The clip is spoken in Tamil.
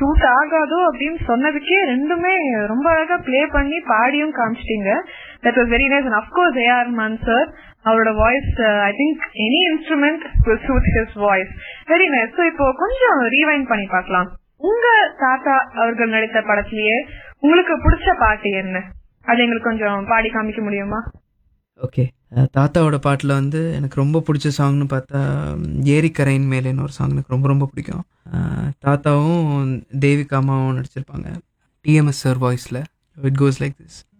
சூட் ஆகாதோ அப்படின்னு சொன்னதுக்கே ரெண்டுமே ரொம்ப அழகா ப்ளே பண்ணி பாடியும் காமிச்சிட்டீங்க that was very nice and of course AR Rahman sir அவரோட voice I think any instrument suit his voice very nice so இப்போ கொஞ்சம் ரீவைண்ட் பண்ணி பார்க்கலாம் உங்க தாத்தா அவர்கள் நடித்த படத்திலேயே உங்களுக்கு பிடிச்ச பாட்டு என்ன அது எங்களுக்கு கொஞ்சம் பாடி காமிக்க முடியுமா ஓகே தாத்தாவோட பாட்டில் வந்து எனக்கு ரொம்ப பிடிச்ச சாங்னு பார்த்தா ஏரிக்கரையின் மேலேன்னு ஒரு சாங் எனக்கு ரொம்ப ரொம்ப பிடிக்கும் அஹ், தாத்தாவும் தேவிகா அம்மாவும் நடிச்சிருப்பாங்க டிஎம்எஸ் சார் வாய்ஸில் இட் கோஸ் லைக் திஸ்